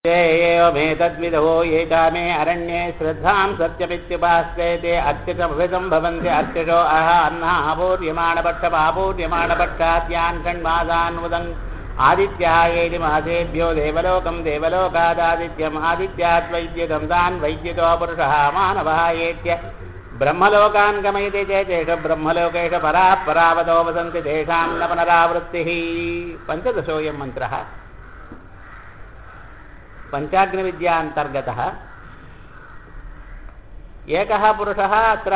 ते एवमेतद्विदो ये कामे अरण्ये श्रद्धां सत्यमित्युपास्ते ते अर्चितमृतं भवन्ति अर्चितो अह अन्नापूर्यमाणपक्षमापूर्यमाणपक्षाद्यान् षण्मासान्मुदम् आदित्याः येति मासेभ्यो देवलोकं देवलोकादादित्यम् आदित्याद्वैद्युतं तान् वैद्युतो पुरुषः मानवः एत्य ब्रह्मलोकान् गमयति चेतेषु ब्रह्मलोकेषु पराः परावतो वसन्ति तेषां न पुनरावृत्तिः पञ्चदशोऽयं मन्त्रः पञ्चाग्निविद्यान्तर्गतः एकः पुरुषः अत्र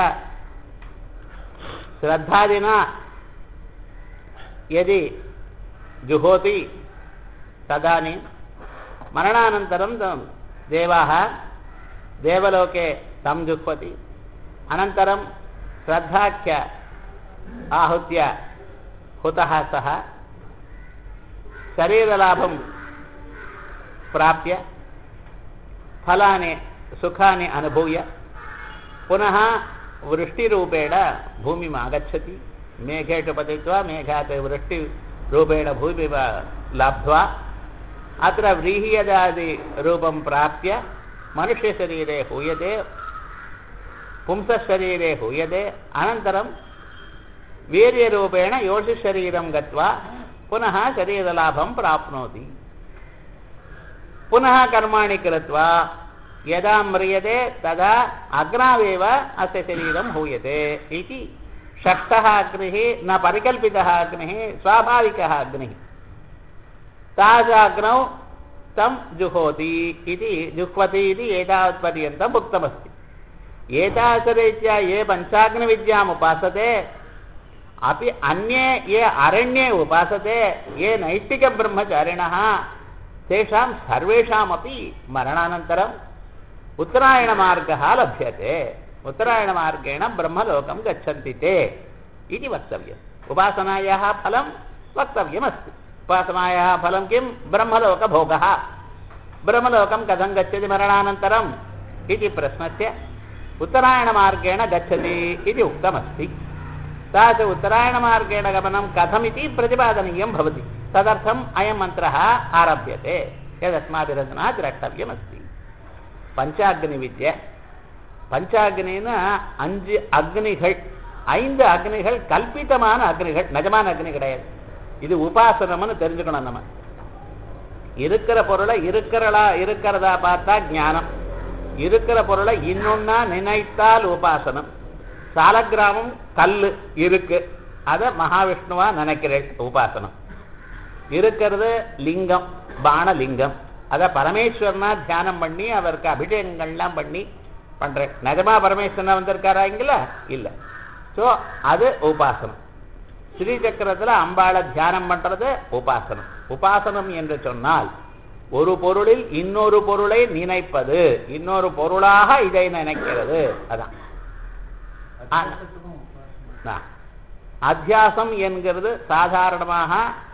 श्रद्धादिना यदि जुहोति तदानीं मरणानन्तरं तं देवाः देवलोके तं जुह्वति अनन्तरं श्रद्धाख्य आहूत्य हुतः सः शरीरलाभं प्राप्य फलानि सुखानि अनुभूय पुनः वृष्टिरूपेण भूमिम् आगच्छति मेघेषु पतित्वा मेघात् वृष्टिरूपेण भूमिं लब्ध्वा अत्र व्रीह्यदादिरूपं प्राप्य मनुष्यशरीरे हूयते पुंसशरीरे हूयते अनन्तरं वीर्यरूपेण योषिशरीरं गत्वा पुनः शरीरलाभं प्राप्नोति पुनः कर्माणि कृत्वा यदा म्रियते तदा अग्नावेव अस्य शरीरं हूयते इति षष्ठः अग्निः न परिकल्पितः अग्निः स्वाभाविकः अग्निः तादृशाग्नौ तं जुहोति इति जुह्वति इति एतावत्पर्यन्तम् उक्तमस्ति एतादृशरीत्या ये पञ्चाग्निविद्याम् उपासते अपि अन्ये ये अरण्ये उपासते ये नैष्टिकब्रह्मचारिणः तेषां सर्वेषामपि मरणानन्तरम् उत्तरायणमार्गः लभ्यते उत्तरायणमार्गेण ब्रह्मलोकं गच्छन्ति ते इति वक्तव्यम् उपासनायाः फलं वक्तव्यमस्ति उपासनायाः फलं किं ब्रह्मलोकभोगः ब्रह्मलोकं कथं गच्छति मरणानन्तरम् इति प्रश्नस्य उत्तरायणमार्गेण गच्छति इति उक्तमस्ति तादृश उत्तरायणमार्गेण गमनं कथमिति प्रतिपादनीयं भवति तदर्थम् अयं मन्त्रः आरभ्यते यदस्माभिरचना द्रष्टव्यमस्ति பஞ்சாக்னி பஞ்சாக்னின்னு அஞ்சு அக்னிகள் ஐந்து அக்னிகள் கல்பித்தமான அக்னிகள் நிஜமான அக்னி கிடையாது இது உபாசனம்னு தெரிஞ்சுக்கணும் நம்ம இருக்கிற பொருளை இருக்கிறடா இருக்கிறதா பார்த்தா ஞானம் இருக்கிற பொருளை இன்னொன்னா நினைத்தால் உபாசனம் சாலக்கிராமம் கல் இருக்கு அதை மகாவிஷ்ணுவா நினைக்கிறேன் உபாசனம் இருக்கிறது லிங்கம் பானலிங்கம் அதை பரமேஸ்வரனா தியானம் பண்ணி அவருக்கு அபிஷேகங்கள்லாம் பண்ணி பண்றேன் நிஜமா பரமேஸ்வரனா வந்திருக்காராங்களா இல்லை ஸோ அது உபாசனம் ஸ்ரீ சக்கரத்தில் அம்பாளை தியானம் பண்றது உபாசனம் உபாசனம் என்று சொன்னால் ஒரு பொருளில் இன்னொரு பொருளை நினைப்பது இன்னொரு பொருளாக இதை நினைக்கிறது அதான் அத்தியாசம் என்கிறது சாதாரணமாக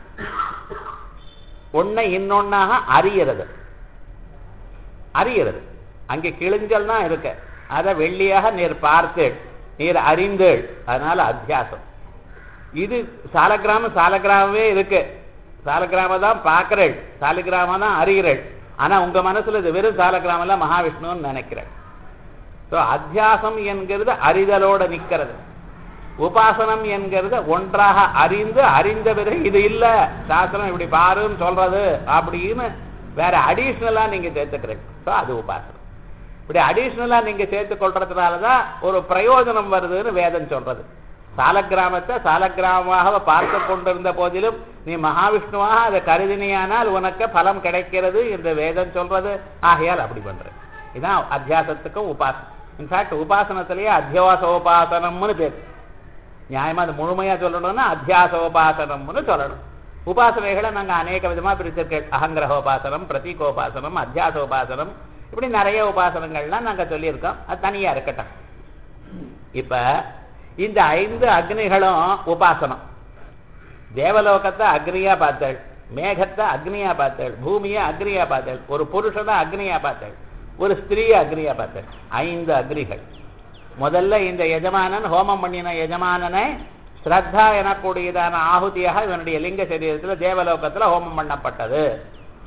ஒன்னை இன்னொன்னாக அறியறது அறியறது அங்கே கிழிஞ்சல் தான் இருக்க அதை வெள்ளியாக நீர் பார்த்தேள் நீர் அறிந்தேள் அதனால அத்தியாசம் இது சாலக்கிராமம் சாலக்கிராமமே இருக்கு சாலக்கிராம தான் பார்க்கிறேள் சாலக்கிராமம் தான் அறிகிறேள் ஆனா உங்க மனசுல இது வெறும் சாலக்கிராமல மகாவிஷ்ணுன்னு நினைக்கிறேள் ஸோ அத்தியாசம் என்கிறது அறிதலோட நிற்கிறது உபாசனம் என்கிறது ஒன்றாக அறிந்து அறிந்த பிறகு இது இல்ல சாஸ்திரம் இப்படி பாருன்னு சொல்றது அப்படின்னு வேற அடிஷ்னலா நீங்க சேர்த்துக்கிறீங்க ஸோ அது உபாசனம் இப்படி அடிஷ்னலா நீங்க சேர்த்து கொள்றதுனாலதான் ஒரு பிரயோஜனம் வருதுன்னு வேதம் சொல்றது சாலக்கிராமத்தை சாலக்கிராமமாக பார்த்து கொண்டிருந்த போதிலும் நீ மகாவிஷ்ணுவாக அதை கருதினியானால் உனக்கு பலம் கிடைக்கிறது என்று வேதம் சொல்றது ஆகையால் அப்படி பண்ற இதுதான் அத்தியாசத்துக்கும் உபாசனம் இன்ஃபேக்ட் உபாசனத்திலேயே அத்தியாசோபாசனம்னு பேர் நியாயமா அது முழுமையா சொல்லணும்னா அத்தியாசோபாசனம்னு சொல்லணும் உபாசனைகளை நாங்கள் அநேக விதமாக பிரிச்சிருக்கோம் அகங்கிரகோபாசனம் பிரதீகோபாசனம் அத்தியாசோபாசனம் இப்படி நிறைய உபாசனங்கள்லாம் நாங்கள் சொல்லியிருக்கோம் அது தனியாக இருக்கட்டும் இப்போ இந்த ஐந்து அக்னிகளும் உபாசனம் தேவலோகத்தை அக்னியா பார்த்தள் மேகத்தை அக்னியா பார்த்தள் பூமியை அக்னியா பார்த்தள் ஒரு புருஷனை அக்னியா பார்த்தள் ஒரு ஸ்திரீயை அக்னியா பார்த்தள் ஐந்து அக்னிகள் முதல்ல இந்த எஜமானன் ஹோமம் பண்ணின எஜமானனை ஸ்ரத்தா எனக்கூடியதான ஆகுதியாக இவனுடைய லிங்க சரீரத்தில் தேவலோகத்தில் ஹோமம் பண்ணப்பட்டது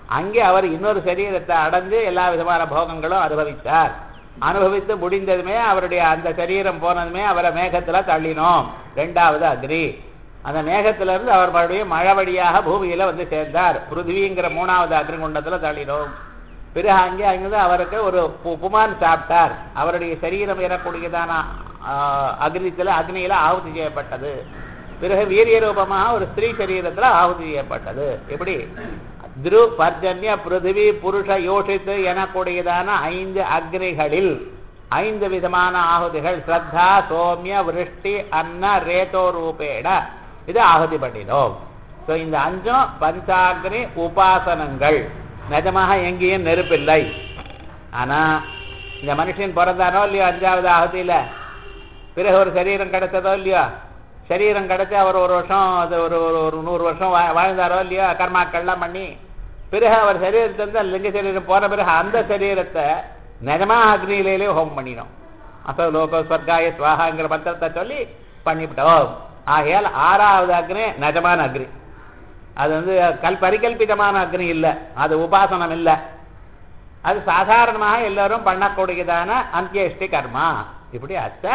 அங்கே அவர் இன்னொரு சரீரத்தை அடைஞ்சு எல்லா விதமான போகங்களும் அனுபவித்தார் அனுபவித்து முடிந்ததுமே அவருடைய அந்த சரீரம் போனதுமே அவரை மேகத்துல தள்ளினோம் ரெண்டாவது அக்னி அந்த மேகத்திலிருந்து அவர் மறுபடியும் மழை வழியாக பூமியில வந்து சேர்ந்தார் பிருத்திவிங்கிற மூணாவது அக்னிகுண்டத்துல தள்ளினோம் பிறகு அங்கே அங்கிருந்து அவருக்கு ஒரு பு- புமான் சாப்பிட்டார் அவருடைய சரீரம் ஏறக்கூடியதான ஆஹ், அக்னித்துல அக்னியில ஆಹುತಿ செய்யப்பட்டது பிறகு வீரிய ரூபமாக ஒரு ஸ்திரீ சரீரத்துல ஆಹುತಿ செய்யப்பட்டது எப்படி திரு பர்ஜன்ய பிருத்திவி புருஷ யோஷித்து எனக்கூடியதான ஐந்து அக்னிகளில் ஐந்து விதமான ஆகுதிகள் ஸ்ரத்தா சோமிய விருஷ்டி அன்ன ரேதோ ரூபேட இது ஆகுதி பண்ணினோம் ஸோ இந்த அஞ்சும் பஞ்சாக்னி உபாசனங்கள் நிஜமாக எங்கேயும் நெருப்பில்லை ஆனா இந்த மனுஷன் பிறந்தானோ இல்லையோ அஞ்சாவது ஆகுதியில பிறகு ஒரு சரீரம் கிடைச்சதோ இல்லையோ சரீரம் கிடைச்சு அவர் ஒரு வருஷம் அது ஒரு ஒரு ஒரு நூறு வருஷம் வா- வாழ்ந்தாரோ இல்லையோ கர்மாக்கள்லாம் பண்ணி பிறகு அவர் சரீரத்தை வந்து அந்த லிங்க சரீரம் போன பிறகு அந்த சரீரத்தை நிஜமா அக்னியிலே ஹோமம் பண்ணினோம் அசோ லோக ஸ்வர்காய ஸ்வாகாங்கிற மந்திரத்தை சொல்லி பண்ணிவிட்டோம் ஆகையால் ஆறாவது அக்னி நிஜமான அக்னி அது வந்து கல் பரிகல்பிதமான அக்னி இல்லை அது உபாசனம் இல்லை அது சாதாரணமாக எல்லாரும் பண்ணக்கூடியதான அந்தியஷ்டி கர்மா இப்படி அச்ச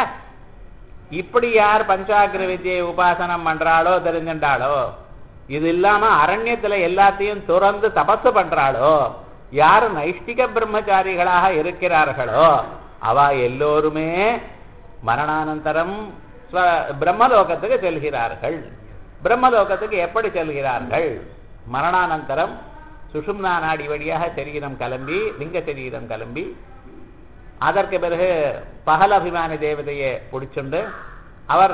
இப்படி யார் பஞ்சாக்ர வித்யை உபாசனம் பண்றாளோ தெரிஞ்சுட்டாளோ இது இல்லாம அரண்யத்துல எல்லாத்தையும் துறந்து தபசு பண்றாளோ யார் நைஷ்டிக பிரம்மச்சாரிகளாக இருக்கிறார்களோ அவ எல்லோருமே மரணானந்தரம் ஸ்வ- பிரம்மலோகத்துக்கு செல்கிறார்கள் பிரம்மலோகத்துக்கு எப்படி செல்கிறார்கள் மரணானந்தரம் சுஷும்னா நாடி வழியாக சரீரம் கிளம்பி லிங்க சரீரம் கிளம்பி அதற்கு பிறகு பகல் அபிமானி தேவதையை பிடிச்சுண்டு அவர்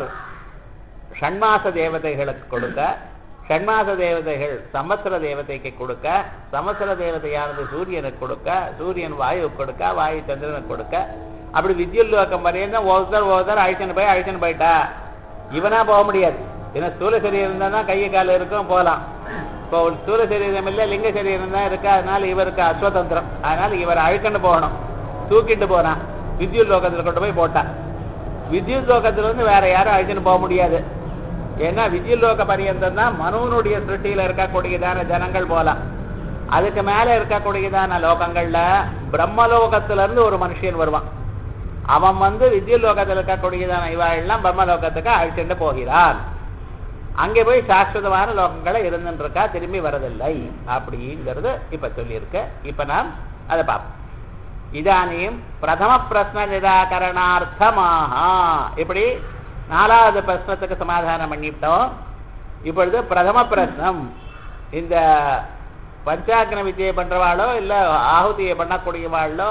ஷண்மாச தேவதைகளுக்கு கொடுக்க ஷண்மாச தேவதைகள் சமஸ்திர தேவதைக்கு கொடுக்க சமஸ்திர தேவதையானது சூரியனுக்கு கொடுக்க சூரியன் வாயுவுக்கு கொடுக்க வாயு சந்திரனுக்கு கொடுக்க அப்படி வித்யுல்லோகம் வரையும் ஒருத்தர் ஒருத்தர் அழிச்சுன்னு போய் அழிச்சுன்னு போயிட்டா இவனா போக முடியாது ஏன்னா ஸ்தூல சரீரம் தான் கையை கால் இருக்கும் போகலாம் இப்போ ஒரு ஸ்தூல சரீரம் இல்லை லிங்க சரீரம் தான் இருக்கு அதனால இவருக்கு அஸ்வதந்திரம் அதனால இவர் அழுக்கண்டு போகணும் தூக்கிட்டு போறான் வித்யுத் லோகத்துல கொண்டு போய் போட்டான் வித்யுத் லோகத்துல இருந்து வேற யாரும் அழிச்சுன்னு போக முடியாது ஏன்னா வித்யுத் லோக பரியந்தம் தான் மனுவனுடைய சிருஷ்டியில இருக்கக்கூடியதான ஜனங்கள் போலாம் அதுக்கு மேல இருக்கக்கூடியதான லோகங்கள்ல பிரம்மலோகத்துல இருந்து ஒரு மனுஷன் வருவான் அவன் வந்து வித்யுத் லோகத்துல இருக்கக்கூடியதான இவாள்லாம் பிரம்மலோகத்துக்கு அழிச்சுட்டு போகிறான் அங்கே போய் சாஸ்வதமான லோகங்களை இருந்துட்டு இருக்கா திரும்பி வரதில்லை அப்படிங்கிறது இப்ப சொல்லியிருக்க இப்ப நாம் அதை பார்ப்போம் இதானியும் பிரதம பிரஸ்ன நிராகரணார்த்தமாக இப்படி நாலாவது பிரஸ்னத்துக்கு சமாதானம் பண்ணிவிட்டோம் இப்பொழுது பிரதம பிரஸ்னம் இந்த பஞ்சாக்ன வித்தியை பண்றவாளோ இல்ல ஆகுதியை பண்ணக்கூடியவாளோ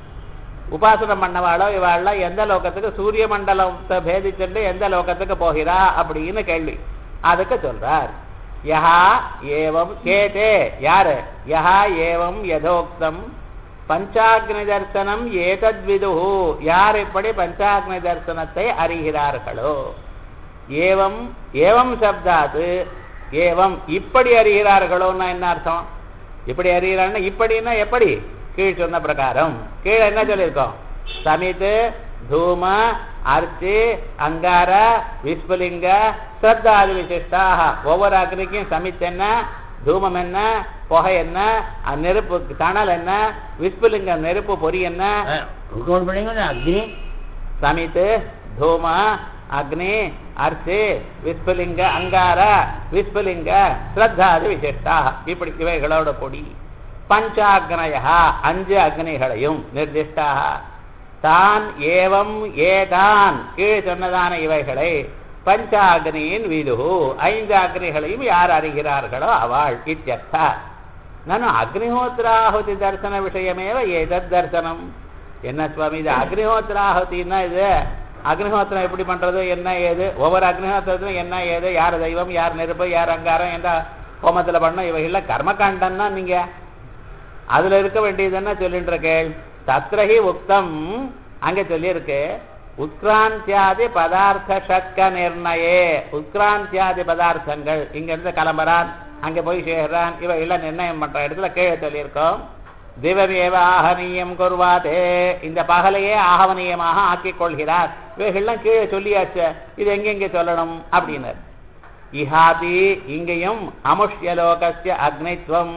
உபாசனம் பண்ணவாளோ இவாள்லாம் எந்த லோகத்துக்கு சூரிய மண்டலத்தை பேதிச்சுட்டு எந்த லோகத்துக்கு போகிறா அப்படின்னு கேள்வி அதுக்கு சொல்றார் யஹா ஏவம் கேட்டே யாரு யஹா ஏவம் யதோக்தம் பஞ்சாக்னி தர்சனம் ஏதத்விது யார் இப்படி பஞ்சாக்னி தர்சனத்தை அறிகிறார்களோ ஏவம் ஏவம் சப்தாது ஏவம் இப்படி அறிகிறார்களோன்னா என்ன அர்த்தம் இப்படி அறிகிறான்னா இப்படின்னா எப்படி கீழ் சொன்ன பிரகாரம் கீழே என்ன சொல்லியிருக்கோம் சமித்து தூம அர்ச்சி அங்கார விஸ்பலிங்க ஸ்ரத்தாதி விசிஷ்டாக ஒவ்வொரு அக்னிக்கும் சமித் என்ன தூமம் என்ன புகை என்ன அஹ் நெருப்பு தணல் என்ன விஸ்பலிங்க நெருப்பு பொறி என்ன कौन पढ़ेंगे ना अग्नि சமித்து தூம அக்னி அர்ச்சி விஸ்பலிங்க அங்கார விஸ்பலிங்க ஸ்ரத்தாதி விசிஷ்டா இப்படி இவைகளோட பொடி பஞ்சாக்னயா அஞ்சு அக்னிகளையும் நிர்திஷ்டாக தான் ஏவம் ஏதான் கீழ் சொன்னதான இவைகளை பஞ்சாக்னியின் விதுகு ஐந்து அக்னிகளையும் யார் அறிகிறார்களோ அவள் இத்தியர்த்தா ನಾನು ಅಗ್ನಿಹೋತ್ರಾಹುತಿ ದರ್ಶನ ವಿಷಯಮೇವ ಏತದ್ தர்சனம் என்ன சுவாமி இது அக்னிஹோத்திராಹುತಿன்னா இது அக்னிஹோத்திரம் எப்படி பண்றது என்ன ஏது ஒவ்வொரு அக்னிஹோத்திரத்திலும் என்ன ஏது யார் தெய்வம் யார் நெருப்பு யார் அங்காரம் எந்த ஹோமத்துல பண்ணணும் இவைகள்ல கர்மகாண்டம்னா நீங்க அதுல இருக்க வேண்டியது என்ன சொல்லிட்டு இருக்கேள் தத்ரஹி உக்தம் அங்க சொல்லியிருக்கு உத்கிராந்தியாதி பதார்த்த ஷட்க நிர்ணயே உத்கிராந்தியாதி பதார்த்தங்கள் இங்க இருந்து கிளம்புறான் அங்க போய் சேர்றான் இவ எல்லாம் நிர்ணயம் பண்ற இடத்துல கீழே சொல்லியிருக்கோம் திவமேவ ஆகனீயம் குர்வாதே இந்த பகலையே ஆகவனீயமாக ஆக்கிக் கொள்கிறார் இவைகள்லாம் கீழே சொல்லியாச்சு இது எங்கெங்க சொல்லணும் அப்படின்னார் இஹாதி இங்கேயும் அமுஷ்யலோகஸ்ய அக்னித்வம்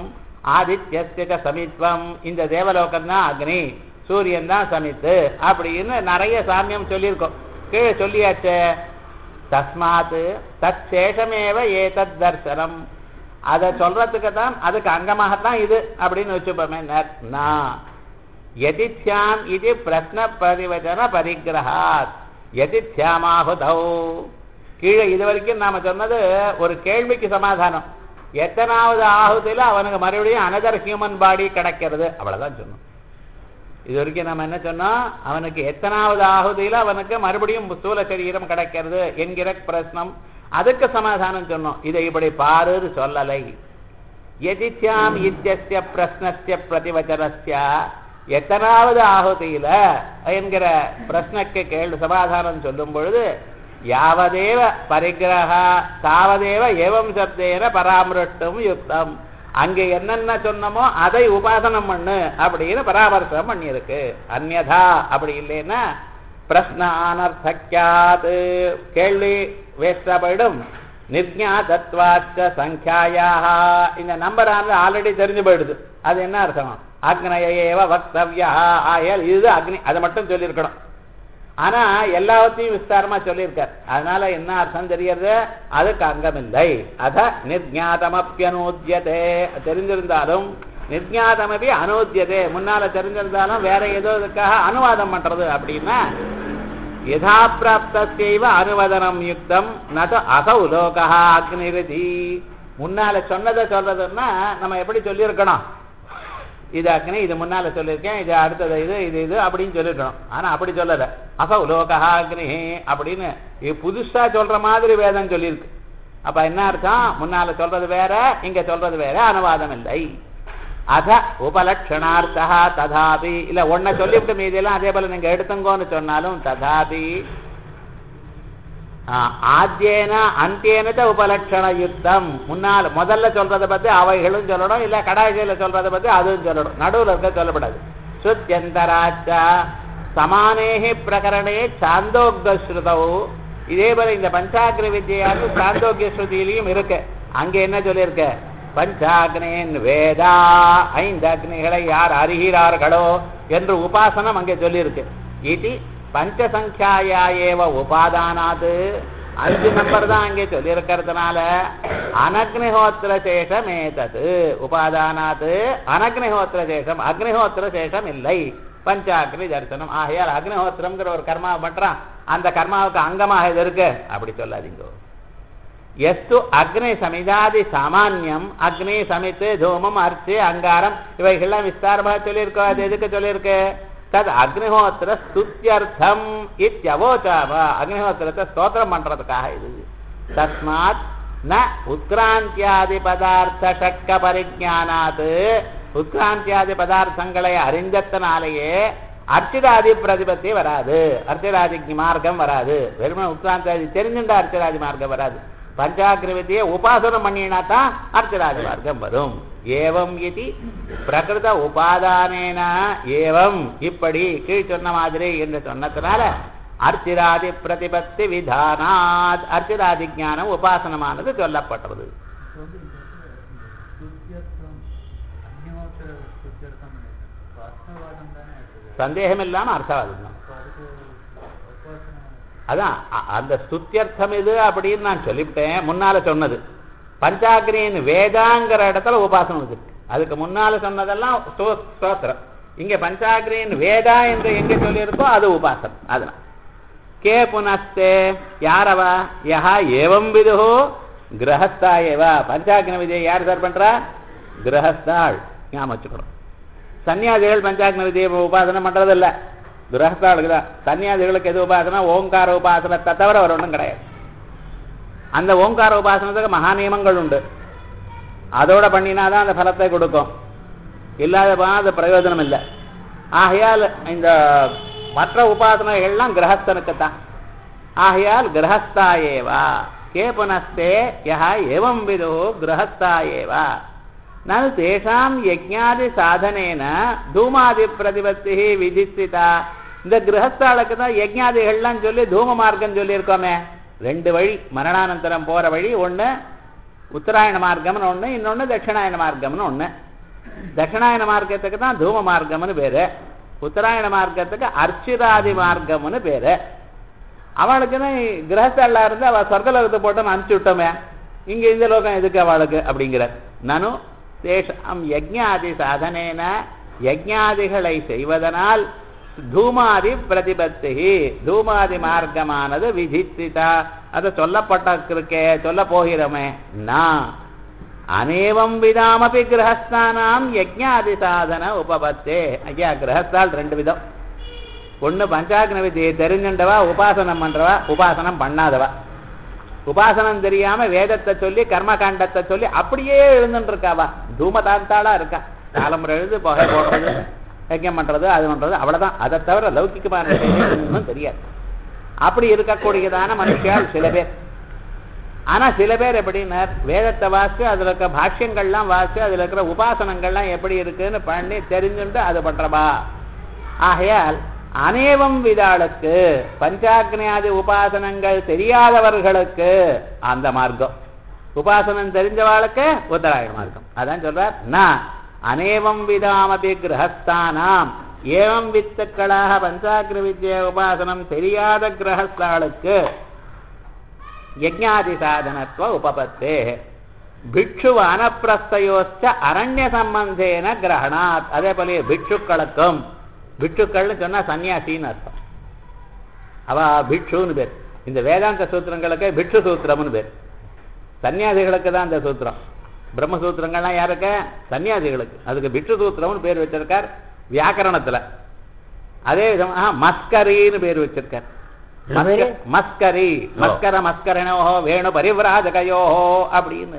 ஆதித்யஸ்ய ச சமித்வம் இந்த தேவலோகம் தான் அக்னி சூரியன் தான் சமித்து அப்படின்னு நிறைய சாமியம் சொல்லியிருக்கோம் கீழே சொல்லியாச்சே தஸ்மாத் தற்சேஷமேவ ஏதத் தர்சனம் அதை சொல்றதுக்கு தான் அதுக்கு அங்கமாகத்தான் இது அப்படின்னு வச்சுப்போமே நான் யதித்யாம் இது பிரஸ்ன பரிவச்சன பரிகிரகாத் யதித்யாமாகுதௌ கீழே இது வரைக்கும் நாம சொன்னது ஒரு கேள்விக்கு சமாதானம் எத்தனாவது ஆகுதியில் அவனுக்கு மறுபடியும் அனதர் ஹியூமன் பாடி கிடைக்கிறது அவ்வளவுதான் சொன்னோம் இது வரைக்கும் நம்ம என்ன சொன்னோம் அவனுக்கு எத்தனாவது ஆகுதியில் அவனுக்கு மறுபடியும் ஸ்தூல சரீரம் கிடைக்கிறது என்கிற பிரശ്னம் அதுக்கு சமாதானம் சொன்னோம் இதை இப்படி பாருன்னு சொல்லலை எதித்யாம் இத்தியஸ்ய பிரஸ்னஸ்ய பிரதிவச்சனஸ்ய எத்தனாவது ஆகுதியில என்கிற பிரశ్னக்கு கேள்வி சமாதானம் சொல்லும் பொழுது யாவதேவ பரிகிரக தாவதேவ ஏவம் சப்தேன பராமரட்டும் யுக்தம் அங்கே என்னென்ன சொன்னமோ அதை உபாசனம் பண்ணு அப்படின்னு பராமர்சனம் பண்ணியிருக்கு அந்நதா அப்படி இல்லைன்னா பிரஸ்ன அனர்த்தக்கியாது கேள்வி வேஸ்டா போயிடும் நிர்ஞாதத்வாச்ச சங்கியாயாக இந்த நம்பர் ஆனது ஆல்ரெடி தெரிஞ்சு போயிடுது அது என்ன அர்த்தம் அக்னயேவ வக்தவ்யா ஆயல் இது அக்னி அதை மட்டும் சொல்லியிருக்கணும் ஆனா எல்லாத்தையும் விஸ்தாரமா சொல்லியிருக்கார் அதனால என்ன அர்த்தம் தெரியறது அதுக்கு அங்கமில்லை அத நிர்ஞாதமப்பியனூத்தியதே தெரிஞ்சிருந்தாலும் நிர்ஞாதமபி அனூத்தியதே முன்னால தெரிஞ்சிருந்தாலும் வேற ஏதோ இதுக்காக அனுவாதம் பண்றது அப்படின்னா யதாபிராப்தத்தைவ அனுவதனம் யுக்தம் நது அசௌ லோகா அக்னிருதி முன்னால சொன்னதை சொல்றதுன்னா நம்ம எப்படி சொல்லியிருக்கணும் இது அக்னி இது முன்னால சொல்லியிருக்கேன் இது அடுத்தது இது இது இது அப்படின்னு சொல்லியிருக்கணும் ஆனா அப்படி சொல்லல அசௌ லோகா அக்னி அப்படின்னு இது புதுசா சொல்ற மாதிரி வேதம் சொல்லியிருக்கு அப்ப என்ன அர்த்தம் முன்னால சொல்றது வேற இங்க சொல்றது வேற அனுவாதம் இல்லை அத உபலட்சணார்த்தா ததாபி இல்ல ஒன்ன சொல்லிவிட்டு மீதியெல்லாம் அதே போல நீங்க எடுத்துங்கோன்னு சொன்னாலும் ததாபி ஆத்தியேன அந்தியேனத உபலட்சண யுத்தம் முன்னால் முதல்ல சொல்றதை பத்தி அவைகளும் சொல்லணும் இல்ல கடாய்ச்சியில சொல்றதை பத்தி அதுவும் சொல்லணும் நடுவில் இருக்க சொல்லப்படாது சுத்தியந்தராச்சா சமானேகி பிரகரணே சாந்தோக்ஸ்ருதௌ இதே போல இந்த பஞ்சாக்ர வித்யான்னு சாந்தோக்கிய ஸ்ருதியிலையும் இருக்கு அங்க என்ன சொல்லியிருக்க பஞ்சாக்னேன் வேதா ஐந்து அக்னிகளை யார் அறிகிறார்களோ என்று உபாசனம் அங்கே சொல்லியிருக்கு இது பஞ்சசங்கியாயா ஏவ உபாதானாது அஞ்சு நம்பர் தான் அங்கே சொல்லியிருக்கிறதுனால அனக்னிஹோத்திர சேஷம் ஏதது உபாதானாது அனக்னிஹோத்திர சேஷம் அக்னிஹோத்திர சேஷம் இல்லை பஞ்சாக்னி தரிசனம் ஆகையால் அக்னிஹோத்திரம்ங்கிற ஒரு கர்மா பண்றான் அந்த கர்மாவுக்கு அங்கமாக இது இருக்கு அப்படி சொல்லாதீங்க எஸ்து அக்னி சமிதாதி சாமான்யம் அக்னி சமித்து தூமம் அர்ச்சு அங்காரம் இவைகள்லாம் விஸ்தாரமாக சொல்லியிருக்கோம் அது எதுக்கு சொல்லியிருக்கு தத் அக்னிஹோத்திர ஸ்துத்தியர்த்தம் இத்தியவோச்சாவ அக்னிஹோத்திரத்தை ஸ்தோத்திரம் பண்றதுக்காக இது தஸ்மாத் ந உத்கிராந்தியாதி பதார்த்த ஷட்க பரிஜானாத் உத்கிராந்தியாதி பதார்த்தங்களை அறிந்தத்தினாலேயே அர்ச்சிராதி பிரதிபத்தி வராது அர்ச்சிராதிக்கு மார்க்கம் வராது வெறுமனே உத்கிராந்தியாதி தெரிஞ்சுட்டா அர்ச்சிராதி மார்க்கம் வராது பஞ்சாகிருவித்தியை உபாசனம் பண்ணினா தான் அர்ச்சராஜ மார்க்கம் வரும் ஏவம் இது பிரகிருத உபாதானேன ஏவம் இப்படி கீழ் சொன்ன மாதிரி என்று சொன்னதுனால அர்ச்சிராதி பிரதிபத்தி விதானாத் அர்ச்சிராதி ஞானம் உபாசனமானது சொல்லப்பட்டது சந்தேகம் இல்லாம அர்த்தவாதம் தான் அதான் அந்த ஸ்துத்தியர்த்தம் இது அப்படின்னு நான் சொல்லிவிட்டேன் முன்னால சொன்னது பஞ்சாகிரியின் வேதாங்கிற இடத்துல உபாசனம் இருக்கு அதுக்கு முன்னால சொன்னதெல்லாம் ஸ்தோத்திரம் இங்க பஞ்சாகிரியின் வேதா என்று எங்க சொல்லியிருக்கோ அது உபாசனம் அதெல்லாம் கே புனஸ்தே யாரவா யஹா ஏவம் விதுஹோ கிரகஸ்தா ஏவா பஞ்சாக்ன விதியை யார் சார் பண்றா கிரகஸ்தாள் ஞாபகம் வச்சுக்கணும் சன்னியாசிகள் பஞ்சாக்ன விதியை உபாசனம் பண்றதில்லை கிரகஸ்தாளுக்கு தான் சன்னியாசிகளுக்கு எது உபாசனா ஓங்கார உபாசனத்தை தவிர ஒரு ஒன்றும் கிடையாது அந்த ஓங்கார உபாசனத்துக்கு மகா நியமங்கள் உண்டு அதோட பண்ணினாதான் அந்த பலத்தை கொடுக்கும் இல்லாத அது பிரயோஜனம் இல்லை ஆகையால் இந்த மற்ற உபாசனைகள்லாம் கிரகஸ்தனுக்கு தான் ஆகையால் கிரகஸ்தா ஏவா கே புனஸ்தே யா ஏவம் விதோ கிரகஸ்தா ஏவா நல் தேஷாம் யஜ்ஞாதி சாதனேன தூமாதி பிரதிபத்தி விதிஸ்திதா இந்த கிரகஸ்தாளுக்கு தான் யஜ்ஞாதிகள்லாம் சொல்லி தூம மார்க்கம் சொல்லியிருக்கோமே ரெண்டு வழி மரணானந்தரம் போற வழி ஒண்ணு உத்தராயண மார்க்கம்னு ஒண்ணு இன்னொன்னு தட்சிணாயன மார்க்கம்னு ஒண்ணு தட்சிணாயன மார்க்கத்துக்கு தான் தூம மார்க்கம்னு பேரு உத்தராயண மார்க்கத்துக்கு அர்ச்சிராதி மார்க்கம்னு பேரு அவளுக்குன்னு கிரகஸ்தல்லா இருந்து அவ சொர்க்கலோகத்தை போட்டு அனுப்பிச்சு விட்டோமே இங்க இந்த லோகம் எதுக்கு அவளுக்கு அப்படிங்கிற நானும் தேஷம் யஜ்ஞாதி சாதனேன யஜ்ஞாதிகளை செய்வதனால் தூமாதி பிரதிபத்தி தூமாதி மார்க்கமானது விதித்திதா அது சொல்லப்பட்டிருக்கே சொல்ல போகிறோமே நான் அநேவம் விதாமபி கிரகஸ்தானாம் யஜ்ஞாதி சாதன உபபத்தே ஐயா கிரகஸ்தால் ரெண்டு விதம் ஒண்ணு பஞ்சாக்ன வித்தியை தெரிஞ்சுண்டவா உபாசனம் பண்றவா உபாசனம் பண்ணாதவா உபாசனம் தெரியாம வேதத்தை சொல்லி கர்மகாண்டத்தை சொல்லி அப்படியே எழுந்துட்டு இருக்காவா தூமதாந்தாளா இருக்கா காலம்புரை எழுது புகை போடுறது யஜ்யம் பண்றது அது பண்றது அவ்வளவுதான் அதை தவிர லௌகிகமான விஷயம் ஒண்ணும் தெரியாது அப்படி இருக்கக்கூடியதான மனுஷியால் சில பேர் ஆனா சில பேர் எப்படின்னா வேதத்தை வாசிச்சு அதுல இருக்க பாஷ்யங்கள்லாம் வாசிச்சு அதுல இருக்கிற உபாசனங்கள்லாம் எப்படி இருக்குன்னு பண்ணி தெரிஞ்சுட்டு அது பண்றவா ஆகையால் அநேவம் விதாளுக்கு பஞ்சாக்னியாதி உபாசனங்கள் தெரியாதவர்களுக்கு அந்த மார்க்கம் உபாசனம் தெரிஞ்சவாளுக்கு உத்தராயண மார்க்கம் அதான் சொல்றார் நான் அநேவம் விதாமபி கிரகஸ்தானாம் ஏவம் வித்துக்களாக பஞ்சாக்னி வித்ய உபாசனம் தெரியாத கிரகஸ்தாளுக்கு யஜ்ஞாதி சாதனத்துவ உபபத்தே பிக்ஷு அனப்பிரஸ்தயோச்ச அரண்ய சம்பந்தேன கிரகணாத் அதே போல பிக்ஷுக்களுக்கும் பிக்ஷுக்கள்னு சொன்னா சன்னியாசின்னு அர்த்தம் அவ பிக்ஷுன்னு பேர் இந்த வேதாந்த சூத்திரங்களுக்கு பிக்ஷு சூத்திரம்னு பேர் சன்னியாசிகளுக்கு தான் இந்த சூத்திரம் பிரம்மசூத்திரங்கள்லாம் யாருக்கு சன்னியாசிகளுக்கு அதுக்கு பிக்ஷு சூத்திரம்னு பேர் வச்சிருக்கார் வியாக்கரணத்துல அதே விதமாக மஸ்கரின்னு பேர் வச்சிருக்கார் என்ன பேரு? மஸ்க- மஸ்கரி மஸ்கர மஸ்கரணோஹோ வேணு பரிவிராஜகையோஹோ அப்படின்னு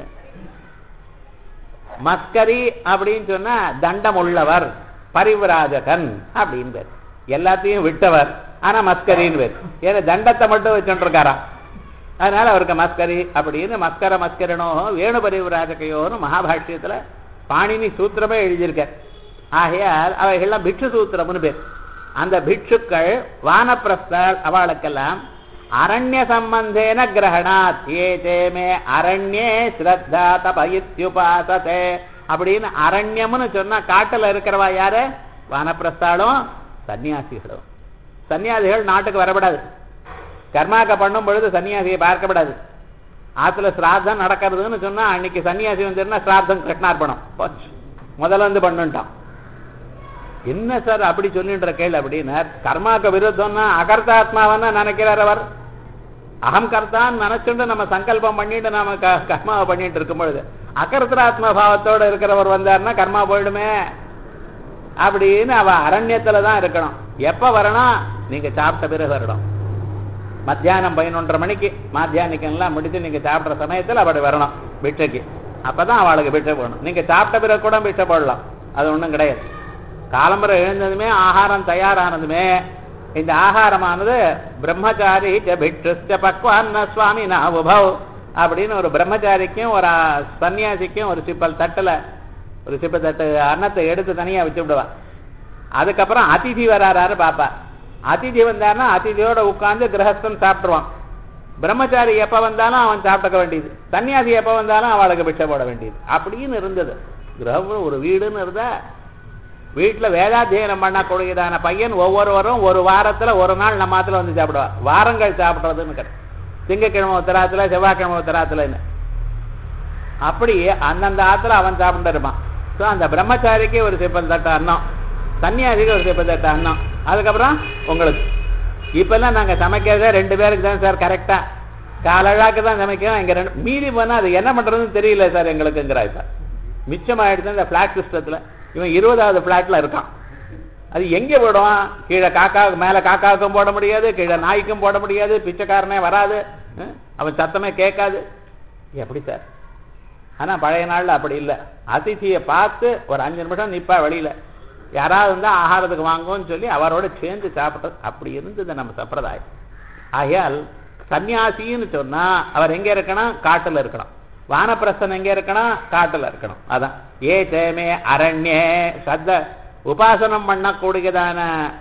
மஸ்கரி அப்படின்னு சொன்னா தண்டம் உள்ளவர் பரிவிராஜகன் அப்படின்னு பேர் எல்லாத்தையும் விட்டவர் ஆனா மஸ்கரின்னு பேர் ஏன்னா தண்டத்தை மட்டும் வச்சுட்டு இருக்காராம் அதனால அவருக்கு மஸ்கரி அப்படின்னு மஸ்கர மஸ்கரனோ வேணு பரிவிராஜகையோன்னு மகாபாஷ்யத்துல பாணினி சூத்திரமே எழுதியிருக்கார் ஆகையால் அவைகள்லாம் பிக்ஷு சூத்திரம்னு பேர் அந்த பிக்ஷுக்கள் வானப்பிரஸ்தால் அவளுக்கெல்லாம் அரண்ய சம்பந்தேன கிரகணாத் ஏதே மே அரண்யே ஸ்ரத்தா தபயித்யுபாசதே அப்படின்னு அரண்யம்னு சொன்னா காட்டுல இருக்கிறவா யாரு வானப்பிரஸ்தாலும் சன்னியாசிகளும் சன்னியாசிகள் நாட்டுக்கு வரப்படாது கர்மாக்க பண்ணும் பொழுது சன்னியாசியை பார்க்கப்படாது ஆத்துல சிராத்தம் நடக்கிறதுன்னு சொன்னா அன்னைக்கு சன்னியாசி வந்துருன்னா சிராத்தம் கிருஷ்ணார்ப்பணம் போச்சு முதல்ல வந்து பண்ணுட்டான் என்ன சார் அப்படி சொல்லின்ற கேள் அப்படின்னார் கர்மாக்க விருத்தம்னா அகர்த்தாத்மாவன்னா நினைக்கிறார் அவர் அகம் கர்த்தான்னு நினைச்சுட்டு நம்ம சங்கல்பம் பண்ணிட்டு நாம க- கர்மாவை பண்ணிட்டு இருக்கும் பொழுது அகர்த்தாத்ம பாவத்தோட இருக்கிறவர் வந்தாருன்னா கர்மா போயிடுமே அப்படின்னு அவ அரண்யத்துல தான் இருக்கணும் எப்ப வரணும் நீங்க சாப்பிட்ட பிறகு வரணும் மத்தியானம் பதினொன்றரை மணிக்கு மாத்தியானிக்கெல்லாம் முடிச்சு நீங்க சாப்பிட்ற சமயத்துல அப்படி வரணும் பிட்சைக்கு அப்பதான் அவளுக்கு பிட்சை போடணும் நீங்க சாப்பிட்ட பிறகு கூட பிட்சை போடலாம் அது ஒண்ணும் கிடையாது காலம்பரை எழுந்ததுமே ஆகாரம் தயாரானதுமே இந்த ஆகாரமானது பிரம்மச்சாரி ச பிட்சுச்ச பக்வான்ன சுவாமி நாவுபவ் அப்படின்னு ஒரு பிரம்மச்சாரிக்கும் ஒரு ஆ, சன்னியாசிக்கும் ஒரு சிப்பல் தட்டுல ஒரு சிப்ப தட்டு அன்னத்தை எடுத்து தனியா வச்சு விடுவா அதுக்கப்புறம் அதிதி வராராரு பாப்பா அதிதி வந்தாருன்னா அதிதியோட உட்கார்ந்து கிரகஸ்தன் சாப்பிட்டுருவான் பிரம்மச்சாரி எப்ப வந்தாலும் அவன் சாப்பிட்டுக்க வேண்டியது சன்னியாசி எப்ப வந்தாலும் அவளுக்கு பிச்சை போட வேண்டியது அப்படின்னு இருந்தது கிரகம் ஒரு வீடுன்னு இருந்தா வீட்டுல வேதாத்தியனம் பண்ணக்கூடியதான பையன் ஒவ்வொருவரும் ஒரு வாரத்துல ஒரு நாள் நம்ம ஆத்துல வந்து சாப்பிடுவா வாரங்கள் சாப்பிடுறதுன்னு கிடையாது திங்கக்கிழமை உத்தராத்துல செவ்வாய்க்கிழமை உத்தராத்துலன்னு அப்படி அந்தந்த ஆத்துல அவன் சாப்பிட்டு இருப்பான் ஸோ அந்த பிரம்மச்சாரிக்கு ஒரு சிப்பல் தட்ட அன்னம் சன்னியாசிக்கு ஒரு சிப்பல் தட்ட அன்னம் அதுக்கப்புறம் உங்களுக்கு இப்பெல்லாம் நாங்க சமைக்கிறதே ரெண்டு பேருக்கு தான் சார் கரெக்டா காலழாக்கு தான் சமைக்கிறோம் இங்க ரெண்டு மீறி போனா அது என்ன பண்றதுன்னு தெரியல சார் எங்களுக்குங்கிறா இப்ப மிச்சமாயிடுச்சு இந்த பிளாட் சிஸ்டத்துல இவன் இருபதாவது பிளாட்ல இருக்கான் அது எங்க போடுவான் கீழே காக்கா மேல காக்காவுக்கும் போட முடியாது கீழே நாய்க்கும் போட முடியாது பிச்சைக்காரனே வராது அஹ், அவன் சத்தமே கேட்காது எப்படி சார் ஆனா பழைய நாள்ல அப்படி இல்லை அதிதியை பார்த்து ஒரு அஞ்சு நிமிஷம் நிப்பா வெளியில யாராவது இருந்தா ஆகாரத்துக்கு வாங்குவோம்னு சொல்லி அவரோட சேர்ந்து சாப்பிட்டது அப்படி இருந்தது நம்ம சம்பிரதாயம் ஆகையால் சன்னியாசின்னு சொன்னா அவர் எங்க இருக்கணும் காட்டுல இருக்கணும் வானப்பிரஸ்தன் எங்க இருக்கணும் காட்டுல இருக்கணும் அதான் ஏ தேமே அரண்யே சத்த உபாசனம் பண்ணக்கூடியதான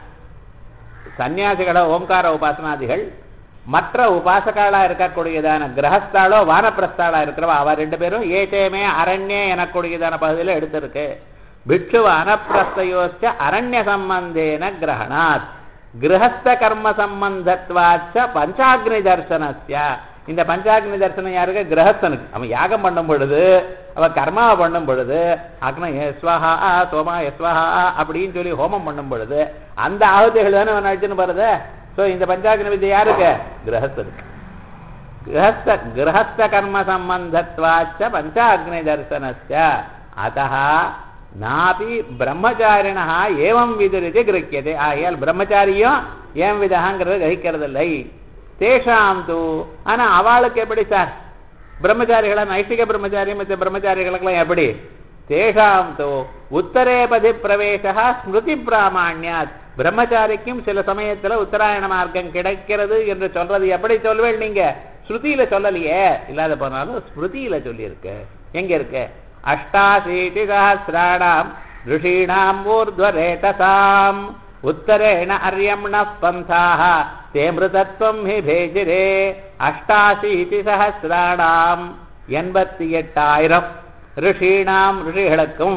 சன்னியாசிகளோ ஓங்கார உபாசனாதிகள் மற்ற உபாசகாலா இருக்கக்கூடியதான கிரகஸ்தாலோ வானப்பிரஸ்தாலா இருக்கிறவா அவ ரெண்டு பேரும் ஏதேமே அரண்யே எனக்கூடியதான பகுதியில எடுத்திருக்கு பிக்ஷு அனப்பிரஸ்தயோச்ச அரண்ய சம்பந்தேன கிரகணாத் கிரகஸ்த கர்ம சம்பந்தத்வாச்ச பஞ்சாக்னி தர்சனஸ்ய இந்த பஞ்சாக்னி தரிசனம் யாருக்கு கிரகஸ்தனுக்கு அவன் யாகம் பண்ணும் பொழுது அவன் கர்மாவை பண்ணும் பொழுது அக்ன எஸ்வஹா சோமா எஸ்வஹா அப்படின்னு சொல்லி ஹோமம் பண்ணும் பொழுது அந்த ஆகுதிகள் தானே அவன் அடிச்சுன்னு போறது ஸோ இந்த பஞ்சாக்னி வித்யை யாருக்கு கிரகஸ்தனுக்கு கிரகஸ்த கிரகஸ்த கர்ம சம்பந்தத்வாச்ச பஞ்சாக்னி தரிசனஸ்ய அத்தः நாபி பிரம்மச்சாரிணா ஏவம் விதுரிது கிரக்கியதே ஆகையால் பிரம்மச்சாரியும் ஏன் விதகாங்கிறது கிரகிக்கிறது இல்லை தேஷாம் தூ ஆனா அவளுக்கு எப்படி சார் பிரம்மச்சாரிகளா நைஷ்டிக பிரம்மச்சாரி மற்ற பிரம்மச்சாரிகளுக்கெல்லாம் எப்படி தேஷாம் தோ உத்தரேபதி பிரவேசா ஸ்மிருதி பிராமாண்யாத் பிரம்மச்சாரிக்கும் சில சமயத்துல உத்தராயண மார்க்கம் கிடைக்கிறது என்று சொல்றது எப்படி சொல்வேன் நீங்க ஸ்ருதியில சொல்லலையே இல்லாத போனாலும் ஸ்மிருதியில சொல்லியிருக்கு எங்க இருக்கு அஷ்டாசீதி சஹசிராணாம் ரிஷீணாம் ஊர்ಧ್ವரேதசாம் உத்தரேண அரியம்ண பந்தாக தேமிருதத்வம் ஹி பேஜிரே அஷ்டாசீதி சஹசிராணாம் எண்பத்தி எட்டாயிரம் ரிஷீணாம் ரிஷிகளுக்கும்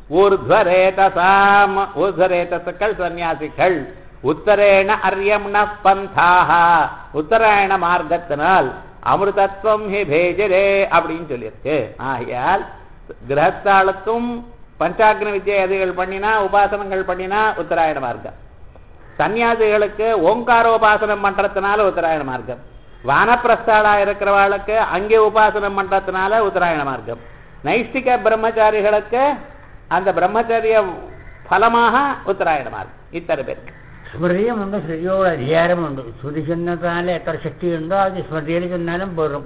ஊர்ಧ್ವரேதசாம் ஊர்ಧ್வரேதசுக்கள் சன்னியாசிகள் உத்தரேண அரியம்ண பந்தாக உத்தராயண மார்க்கத்தினால் அமிர்தத்வம் ஹி பேஜரே அப்படின்னு சொல்லியிருக்கு ஆகையால் கிரகஸ்தாளுக்கும் பஞ்சாக்னி வித்யை அதிகள் பண்ணினா உபாசனங்கள் பண்ணினா உத்தராயண மார்க்கம் சன்னியாசிகளுக்கு ஓங்காரோபாசனம் பண்றதுனால உத்தராயண மார்க்கம் வானப்பிரஸ்தாளா இருக்கிறவாளுக்கு அங்கே உபாசனம் பண்றதுனால உத்தராயண மார்க்கம் நைஷ்டிக பிரம்மச்சாரிகளுக்கு அந்த பிரம்மச்சரிய ഫലமாக ഉത്തരായണ മാർഗം ഇത്തരം പേർക്ക് സ്മൃതിയുമുണ്ട് ശ്രുതിയോട് അധികാരമുണ്ട് ശ്രുതി ചെന്നതാൽ എത്ര ശക്തിയുണ്ടോ അത് സ്മൃതിയിൽ ചെന്നാലും പോരും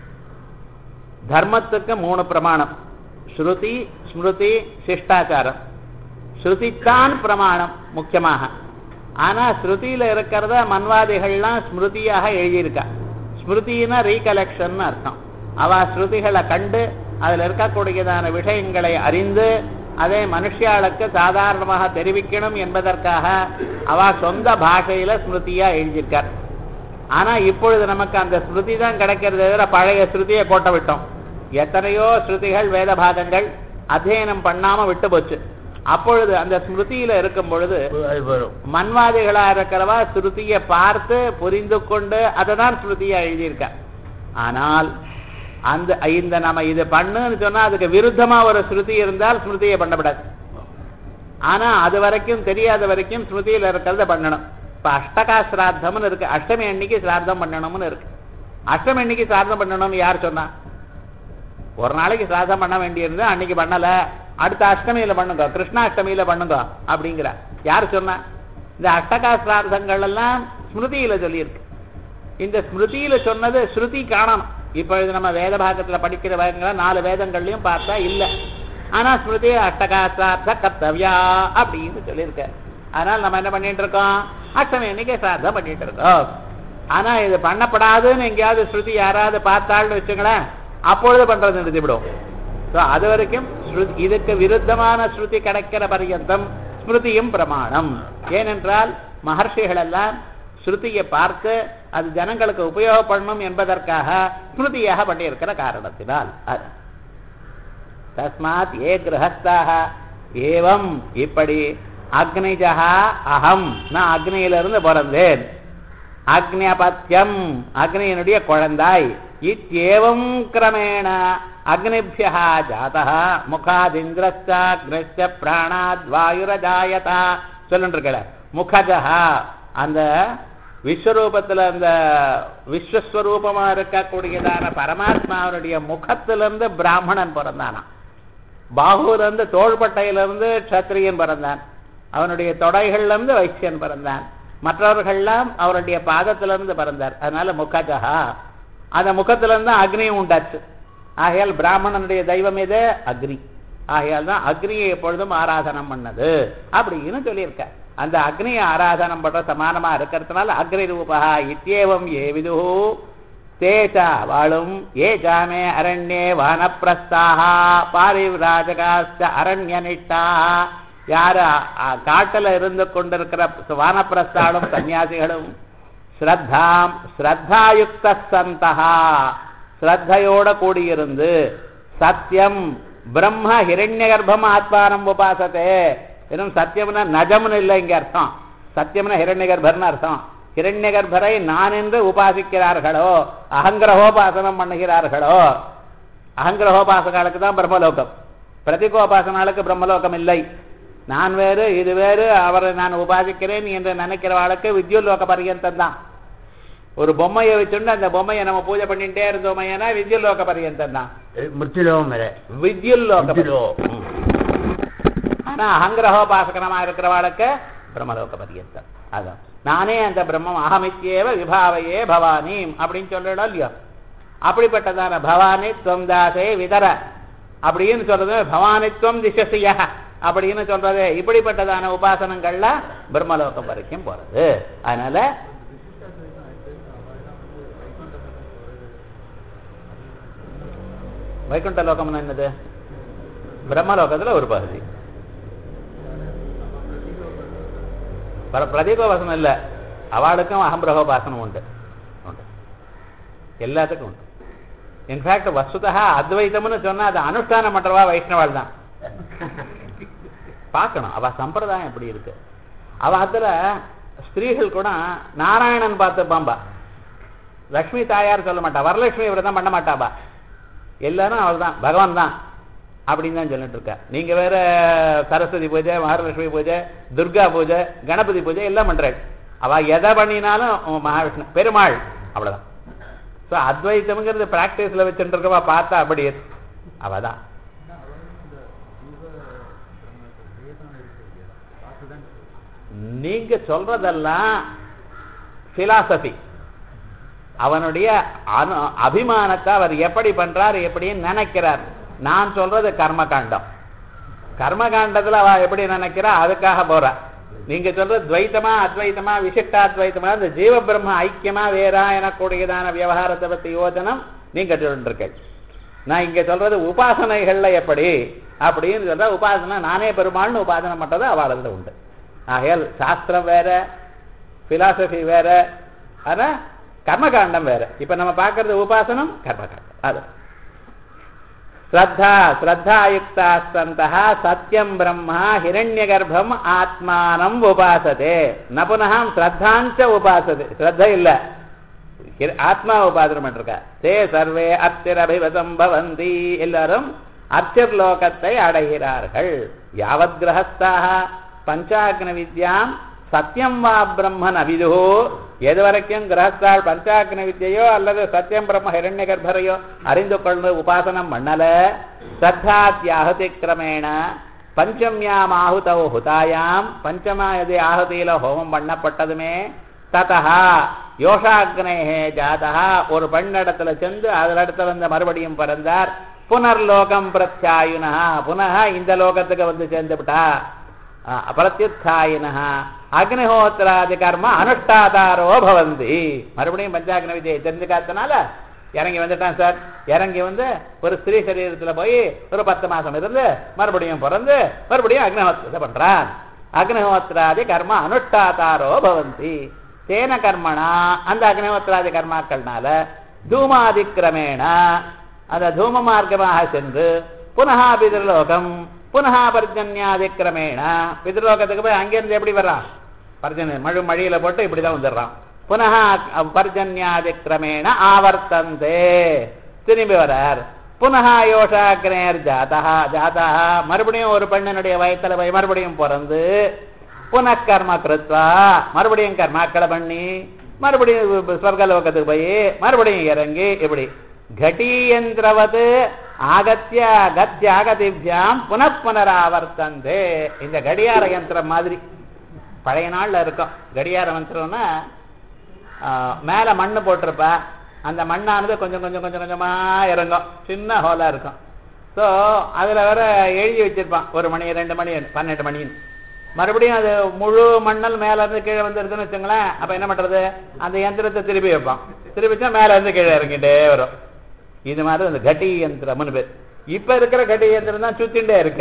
ധർമ്മத்துக்கு மூணு பிரமாணம் ஸ்ருதி ஸ்மிருதி சிஷ்டாச்சாரம் ஸ்ருதித்தான் பிரமாணம் முக்கியமாக ஆனா ஸ்ருதியில இருக்கிறத மன்வாதிகள்லாம் ஸ்மிருதியாக எழுதியிருக்கா ஸ்மிருதினா ரீகலெக்ஷன் அர்த்தம் அவ ஸ்ருதிகளை கண்டு அதுல இருக்கக்கூடியதான விஷயங்களை அறிந்து அதை மனுஷியாளுக்கு சாதாரணமாக தெரிவிக்கணும் என்பதற்காக அவ சொந்த பாஷையில ஸ்மிருதியா எழுதியிருக்கார் ஆனா இப்பொழுது நமக்கு அந்த ஸ்மிருதி தான் கிடைக்கிறது தவிர பழைய ஸ்ருதியை கோட்ட விட்டோம் எத்தனையோ ஸ்ருதிகள் வேத பாகங்கள் அத்தியனம் பண்ணாம விட்டு போச்சு அப்பொழுது அந்த ஸ்மிருதியில இருக்கும் பொழுது அது போரும் மன்வாதிகளா இருக்கிறவா ஸ்ருதியை பார்த்து புரிந்து கொண்டு அதை தான் ஸ்ருதியா எழுதியிருக்கா ஆனால் அந்த இந்த நம்ம இது பண்ணுன்னு சொன்னா அதுக்கு விருத்தமா ஒரு ஸ்ருதி இருந்தால் ஸ்மிருதியை பண்ணப்படாது ஆனா அது வரைக்கும் தெரியாத வரைக்கும் ஸ்மிருதியில இருக்கிறத பண்ணணும் இப்ப அஷ்டகா சிராத்தம்னு இருக்கு அஷ்டமி அன்னைக்கு சிராத்தம் பண்ணணும்னு இருக்கு அஷ்டமி அன்னைக்கு சிராத்தம் பண்ணணும்னு யார் சொன்னா ஒரு நாளைக்கு சிராதம் பண்ண வேண்டியிருந்தது அன்னைக்கு பண்ணல அடுத்த அஷ்டமியில பண்ணுங்க கிருஷ்ணாஷ்டமியில பண்ணுங்க அப்படிங்கிற யார் சொன்னா இந்த அஷ்டகா சிரார்த்தங்கள் எல்லாம் ஸ்மிருதியில சொல்லியிருக்கு இந்த ஸ்மிருதியில சொன்னது ஸ்ருதி காணணும் இப்பொழுது நம்ம வேத பாகத்துல படிக்கிற வேதங்களை நாலு வேதங்கள்லயும் பார்த்தா இல்ல ஆனா ஸ்மிருதி அஷ்டகா சிரார்த்த கர்த்தவ்யா அப்படின்னு சொல்லியிருக்க அதனால நம்ம என்ன பண்ணிட்டு இருக்கோம் அஷ்டமி அன்னைக்கு சிராதம் பண்ணிட்டு இருக்கோம் ஆனா இது பண்ணப்படாதுன்னு எங்கேயாவது ஸ்ருதி யாராவது பார்த்தாள்னு வச்சுங்களேன் அப்பொழுது பண்றது நிறுத்திவிடும் ஸோ அது வரைக்கும் ஸ்ருதி இதுக்கு விருத்தமான ஸ்ருதி கிடைக்கிற பர்யந்தம் ஸ்மிருதியும் பிரமாணம் ஏனென்றால் மகர்ஷிகள் எல்லாம் ஸ்ருதியை பார்த்து அது ஜனங்களுக்கு உபயோகப்படணும் என்பதற்காக ஸ்மிருதியாக பண்ணியிருக்கிற காரணத்தினால் அது. தஸ்மாத் ஏ கிரகஸ்தாக ஏவம் இப்படி அக்னிஜா அகம் நான் அக்னியிலிருந்து பிறந்தேன் அக்னியபத்தியம் அக்னியினுடைய குழந்தாய் இத்தியேவம் கிரமேண அக்னிபியா ஜாதா முகாதிந்திரஸ்டாக்னிச்ச பிராணாத் வாயுரஜாயதா சொல்லுன்றீங்கள முகஜா அந்த விஸ்வரூபத்துல அந்த விஸ்வஸ்வரூபமா இருக்கக்கூடியதான பரமாத்மாவனுடைய முகத்திலிருந்து பிராமணன் பிறந்தானா பாகுல இருந்து தோள்பட்டையில இருந்து க்ஷத்திரியன் பிறந்தான் அவனுடைய தொடைகள்ல இருந்து வைசியன் பிறந்தான் மற்றவர்கள்லாம் அவருடைய பாதத்திலிருந்து பிறந்தார் அதனால முகஜகா அந்த முகத்திலிருந்து அக்னியும் உண்டாச்சு ஆகையால் பிராமணனுடைய தெய்வம் எது அக்னி ஆகையால் தான் அக்னியை எப்பொழுதும் ஆராதனம் பண்ணது அப்படின்னு சொல்லியிருக்க அந்த அக்னியை ஆராதனம் பண்ற சமானமா இருக்கிறதுனால அக்னி ரூபா இத்தியேவம் ஏ விது தேச்சா வாழும் ஏ ஜாமே அரண்யே வானப்பிரஸ்தாக பாரிவிராஜகாஸ்த அரண்ய யாரு அ- காட்டுல இருந்து கொண்டிருக்கிற வானப்பிரஸ்தாலும் சன்னியாசிகளும் ஸ்ரத்தாம் ஸ்ரத்தாயுக்த சந்தகா ஸ்ரத்தையோட கூடியிருந்து சத்தியம் பிரம்ம ஹிரண்ய கர்ப்பம் ஆத்மானம் உபாசத்தே இன்னும் சத்தியம்னா நஜம்னு இல்லை இங்க அர்த்தம் சத்தியம்னா ஹிரண்ய கர்ப்பர்னு அர்த்தம் ஹிரண்ய கர்ப்பரை நான் என்று உபாசிக்கிறார்களோ அகங்கிரகோபாசனம் பண்ணுகிறார்களோ அகங்கிரகோபாசகாலுக்கு தான் பிரம்மலோகம் பிரதிகோபாசனாளுக்கு பிரம்மலோகம் இல்லை நான் வேறு இது வேறு அவரை நான் உபாசிக்கிறேன் என்று நினைக்கிறவாளுக்கு வித்யுல்லோக பரியந்தம் தான் ஒரு பொம்மையை வச்சுட்டு அந்த பொம்மையை நம்ம பூஜை பண்ணிட்டே இருந்தோமையானா வித்யுல்லோக பரியந்தம் தான் மிருத்திலோகம் வரை வித்யுல்லோக வித்யுலோ. பரியந்தம். ஆனா அகங்கிரகோபாசகனமா இருக்கிறவாளுக்கு பிரம்மலோக பரியந்தம் அதான் நானே அந்த பிரம்மம் அகமித்யேவ விபாவையே பவானி அப்படின்னு சொல்லிடும் இல்லையோ அப்படிப்பட்டதான பவானி துவம் தாசே விதர அப்படின்னு சொல்றது பவானித்வம் திசசிய அப்படின்னு சொல்றது இப்படிப்பட்டதான உபாசனங்கள்ல பிரம்மலோகம் வரைக்கும் போறது அதனால வைகுண்ட லோகம்னா என்னது பிரம்மலோகத்துல ஒரு பகுதி பிர- பிரதீபோபாசனம் இல்ல அவளுக்கும் அகம்பிரகோபாசனம் உண்டு உண்டு எல்லாத்துக்கும் உண்டு இன்ஃபேக்ட் வஸ்துதா அத்வைதம்னு சொன்னா அது அனுஷ்டானம் பண்றவா வைஷ்ணவாள் தான் பார்க்கணும் அவ சம்பிரதாயம் எப்படி இருக்கு அவ அதுல ஸ்திரீகள் கூட நாராயணன் பார்த்து பாம்பா லக்ஷ்மி தாயார் சொல்ல மாட்டா வரலட்சுமி விரதம் பண்ண மாட்டாபா எல்லாரும் அவள் தான் பகவான் தான் அப்படின்னு தான் சொல்லிட்டு இருக்கா நீங்க வேற சரஸ்வதி பூஜை மகாலட்சுமி பூஜை துர்கா பூஜை கணபதி பூஜை எல்லாம் பண்றாள் அவ எதை பண்ணினாலும் உன் மகாவிஷ்ணு பெருமாள் அவ்வளவுதான் ஸோ அத்வைத்தம்ங்கிறது பிராக்டிஸ்ல வச்சுட்டு இருக்கவா பார்த்தா அப்படி அவ தான் நீங்க சொல்றதெல்லாம் பிலாசபி அவனுடைய அனு அபிமானத்தை அவர் எப்படி பண்றார் எப்படி நினைக்கிறார் நான் சொல்றது கர்மகாண்டம் கர்மகாண்டத்துல அவ எப்படி நினைக்கிறா அதுக்காக போறா நீங்க சொல்றது துவைத்தமா அத்வைத்தமா விசிஷ்டாத்வைத்தமா இந்த ஜீவ பிரம்ம ஐக்கியமா வேறா எனக்கூடியதான விவகாரத்தை பத்தி யோஜனம் நீங்க சொல்லிருக்க நான் இங்க சொல்றது உபாசனைகள்ல எப்படி அப்படின்னு சொல்ற உபாசனை நானே பெருமாள்னு உபாசனை பண்றது அவளதுல உண்டு ஆகையால் சாஸ்திரம் வேற பிலாசபி வேற ஆனா கர்மகாண்டம் வேற இப்ப நம்ம பார்க்கறது உபாசனம் கர்மகாண்டம் அது ஸ்ரத்தா ஸ்ரத்தாயுக்தா சந்தா சத்தியம் பிரம்மா ஹிரண்யகர்ப்பம் ஆத்மானம் உபாசதே ந புனः ஸ்ரத்தாஞ்ச உபாசதே ஸ்ரத்த இல்ல ஹிர- ஆத்மா உபாசனம் பண்ணிருக்கா தே சர்வே அத்திரபிவசம் பவந்தி எல்லாரும் அத்தியர் லோகத்தை அடைகிறார்கள் யாவத் கிரகஸ்தாக பஞ்சாக்ன வித்யாம் சத்தியம் வா பிரம்மன் அவிது எது வரைக்கும் கிரகஸ்தால் பஞ்சாக்ன வித்யையோ அல்லது சத்தியம் பிரம்ம ஹிரண்ய கர்ப்பரையோ அறிந்து கொண்டு உபாசனம் பண்ணல சத்தாத்யாஹதி கிரமேண பஞ்சமியாம் ஆಹುತௌ ஹுதாயாம் பஞ்சமா எது ஆಹುதியில ஹோமம் பண்ணப்பட்டதுமே ததா யோஷாக்னேஹே ஜாதா ஒரு பெண்ணிடத்துல சென்று அதில் இடத்துல வந்து மறுபடியும் பிறந்தார் புனர்லோகம் பிரத்யாயுனா புனः இந்த லோகத்துக்கு வந்து சேர்ந்து விட்டா பிரத்யுத்தாயினா அக்னிஹோத்திராதி கர்ம அனுஷ்டாதாரோ பவந்தி மறுபடியும் பஞ்சாக்ன விஜயை தெரிஞ்சுக்காதனால இறங்கி வந்துட்டான் சார் இறங்கி வந்து ஒரு ஸ்திரீ சரீரத்துல போய் ஒரு பத்து மாசம் இருந்து மறுபடியும் பிறந்து மறுபடியும் அக்னிஹோத்திரத்தை பண்றான் அக்னிஹோத்திராதி கர்ம அனுஷ்டாதாரோ பவந்தி தேன கர்மணா அந்த அக்னிஹோத்திராதி கர்மாக்கள்னால தூமாதிக்கிரமேண அந்த தூம மார்க்கமாக சென்று புனः பிதிர்லோகம் புனः பர்ஜன்யாதிக்கிரமேண பிதிர்லோகத்துக்கு போய் அங்கிருந்து எப்படி வர்றான் பர்ஜன்ய மழு மழியில போட்டு இப்படிதான் வந்துடுறான் புனः பர்ஜன்யாதிக்கிரமேண ஆவர்த்தந்தே திரும்பி வரார் புனः யோஷாக்னேர் ஜாதா ஜாதா மறுபடியும் ஒரு பெண்ணினுடைய வயத்துல போய் மறுபடியும் பிறந்து புனக்கர்ம கிருத்வா மறுபடியும் கர்மாக்களை பண்ணி மறுபடியும் ஸ்வர்கலோகத்துக்கு போய் மறுபடியும் இறங்கி இப்படி கட்டீயந்திரவது ஆகத்திய கத்தியாகதிபியாம் புனப்புனராவர்த்தந்தே இந்த கடியார யந்திரம் மாதிரி பழைய நாள்ல இருக்கும் கடியார யந்திரம்னா ஆஹ், மேல மண்ணு போட்டிருப்பா அந்த மண்ணானது கொஞ்சம் கொஞ்சம் கொஞ்சம் கொஞ்சமா இறங்கும் சின்ன ஹோலா இருக்கும் ஸோ அதுல வேற எழுதி வச்சிருப்பான் ஒரு மணி ரெண்டு மணி பன்னெண்டு மணின்னு மறுபடியும் அது முழு மண்ணல் மேல இருந்து கீழே வந்துருதுன்னு வச்சுங்களேன் அப்ப என்ன பண்றது அந்த யந்திரத்தை திருப்பி வைப்பான் திருப்பி வச்சா மேல இருந்து கீழே இறங்கிட்டே வரும் இது மாதிரி அந்த கட்டி யந்திரம்னு பேர் இப்ப இருக்கிற கட்டி யந்திரம் தான் சுத்திண்டே இருக்க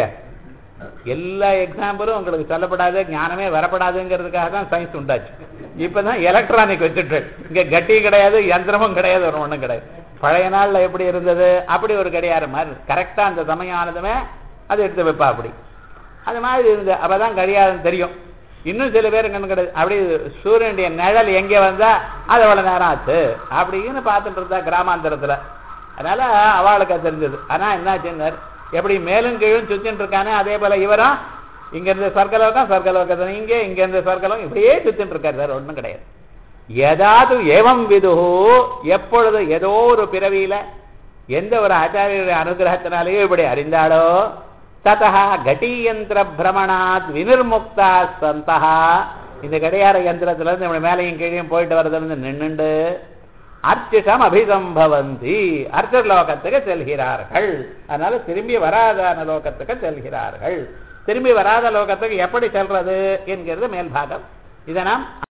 எல்லா எக்ஸாம்பிளும் உங்களுக்கு சொல்லப்படாது ஞானமே வரப்படாதுங்கிறதுக்காக தான் சயின்ஸ் உண்டாச்சு இப்பதான் எலக்ட்ரானிக் வச்சுட்டு இங்க கட்டி கிடையாது யந்திரமும் கிடையாது ஒரு ஒண்ணும் கிடையாது பழைய நாள்ல எப்படி இருந்தது அப்படி ஒரு கடியாரம் மாதிரி கரெக்டா அந்த சமயம் ஆனதுமே அதை எடுத்து வைப்பா அப்படி அது மாதிரி இருந்தது அப்பதான் கடியாரம் தெரியும் இன்னும் சில பேர் கண்ணு கிடையாது அப்படி சூரியனுடைய நிழல் எங்கே வந்தா அது எவ்வளவு நேரம் ஆச்சு அப்படின்னு பார்த்துட்டு இருந்தா கிராமாந்தரத்துல அதனால அவளுக்கு அது தெரிஞ்சது ஆனா என்னாச்சுன்னு எப்படி மேலும் கீழும் சுத்தின்னு இருக்கானே அதே போல இவரும் இங்க இருந்து சொர்க்கலோகம் சொர்க்கலோகத்தில் இங்கே இங்க இருந்து சொர்க்கலோகம் இப்படியே சுத்தின்னு இருக்காரு வேற ஒண்ணும் கிடையாது ஏதாவது ஏவம் விதுஹு எப்பொழுது ஏதோ ஒரு பிறவியில எந்த ஒரு ஆச்சாரியருடைய அனுகிரகத்தினாலேயோ இப்படி அறிந்தாளோ ததா கட்டியந்திர பிரமணாத் வினிர்முக்தா சந்தா இந்த கடியார யந்திரத்துல இருந்து இப்படி மேலையும் கீழையும் போயிட்டு வரதுல இருந்து நின்னுண்டு அர்ச்சிஷம் அபிசம்பவந்தி அர்ச்சர் லோகத்துக்கு செல்கிறார்கள் அதனால திரும்பி வராதான லோகத்துக்கு செல்கிறார்கள் திரும்பி வராத லோகத்துக்கு எப்படி செல்றது என்கிறது மேல்பாகம் இதை நாம்